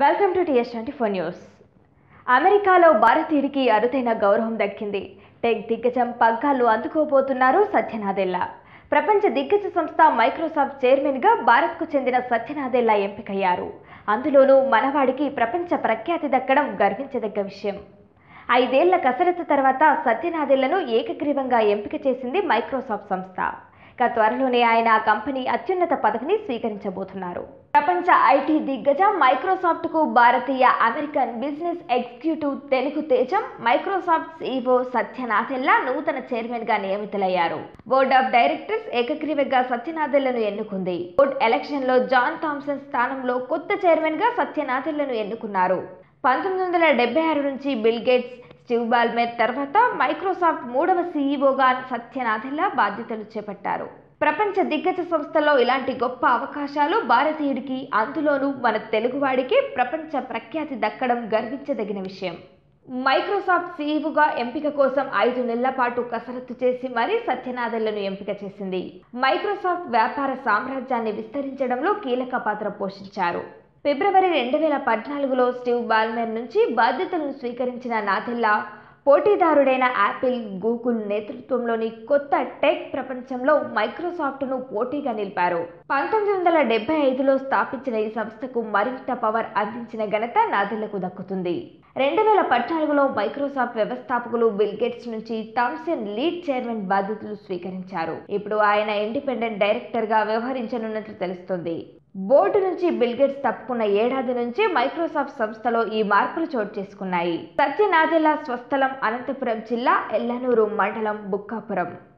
welcome to TS twenty four news అమెరికాలో భారతీయుడికి అరుదైన గౌరవం దక్కింది టెక్ దిగ్గజం పగ్గాలు అందుకోబోతున్నారు సత్యనాదెల్లా ప్రపంచ దిగ్గజ సంస్థ మైక్రోసాఫ్ట్ చైర్మన్గా భారత్కు చెందిన సత్యనాదెల్లా ఎంపికయ్యారు అందులోనూ మనవాడికి ప్రపంచ ప్రఖ్యాతి దక్కడం గర్వించదగ్గ విషయం ఐదేళ్ల కసరత్తు తర్వాత సత్యనాదెల్లను ఏకగ్రీవంగా ఎంపిక చేసింది మైక్రోసాఫ్ట్ సంస్థ ఇక త్వరలోనే ఆయన ఆ కంపెనీ అత్యున్నత పదవిని స్వీకరించబోతున్నారు ప్రపంచ ఐటీ దిగ్గజం మైక్రోసాఫ్ట్ కు భారతీయ అమెరికన్ బిజినెస్ ఎగ్జిక్యూటివ్ తెలుగు తేజం మైక్రోసాఫ్ట్ సీఈఓ సత్యనాథెల్లా నూతన చైర్మన్ గా నియమితులయ్యారు బోర్డ్ ఆఫ్ డైరెక్టర్స్ ఏకగ్రీవంగా సత్యనాథెల్లను ఎన్నుకుంది బోర్డ్ ఎలక్షన్ లో జాన్ థామ్సన్ స్థానంలో కొత్త చైర్మన్ గా సత్యనాథెల్లను ఎన్నుకున్నారు పంతొమ్మిది వందల డెబ్బై ఆరు నుంచి బిల్ గేట్స్ స్టీవ్ బాల్మెర్ తర్వాత మైక్రోసాఫ్ట్ మూడవ సీఈఓగా సత్యనాథెల్లా బాధ్యతలు చేపట్టారు ప్రపంచ దిగ్గజ సంస్థలో ఇలాంటి గొప్ప అవకాశాలు భారతీయుడికి అందులోనూ మన తెలుగువాడికి ప్రపంచ ప్రఖ్యాతి దక్కడం గర్వించదగిన విషయం మైక్రోసాఫ్ట్ సీఈఓగా ఎంపిక కోసం ఐదు నెలల పాటు కసరత్తు చేసి మరీ సత్యనాథెల్లను ఎంపిక చేసింది మైక్రోసాఫ్ట్ వ్యాపార సామ్రాజ్యాన్ని విస్తరించడంలో కీలక పాత్ర పోషించారు ఫిబ్రవరి రెండు వేల పద్నాలుగులో స్టీవ్ బాల్మెర్ నుంచి బాధ్యతలను స్వీకరించిన నాథెల్లా పోటీదారుడైన యాపిల్ గూగుల్ నేతృత్వంలోని కొత్త టెక్ ప్రపంచంలో మైక్రోసాఫ్ట్ను పోటీగా నిలిపారు పంతొమ్మిది వందల డెబ్బై ఐదులో స్థాపించిన ఈ సంస్థకు మరింత పవర్ అందించిన ఘనత నాదెల్లకు దక్కుతుంది రెండు వేల పద్నాలుగులో మైక్రోసాఫ్ట్ వ్యవస్థాపకులు బిల్ గేట్స్ నుంచి థామ్సన్ లీడ్ చైర్మన్ బాధ్యతలు స్వీకరించారు ఇప్పుడు ఆయన ఇండిపెండెంట్ డైరెక్టర్ గా వ్యవహరించనున్నట్లు తెలుస్తుంది బోర్డు నుంచి బిల్ గేట్స్ తప్పుకున్న ఏడాది నుంచి మైక్రోసాఫ్ట్ సంస్థలో ఈ మార్పులు చోటు చేసుకున్నాయి సత్యనాదెల్లా స్వస్థలం అనంతపురం జిల్లా ఎల్లనూరు మండలం బుక్కాపురం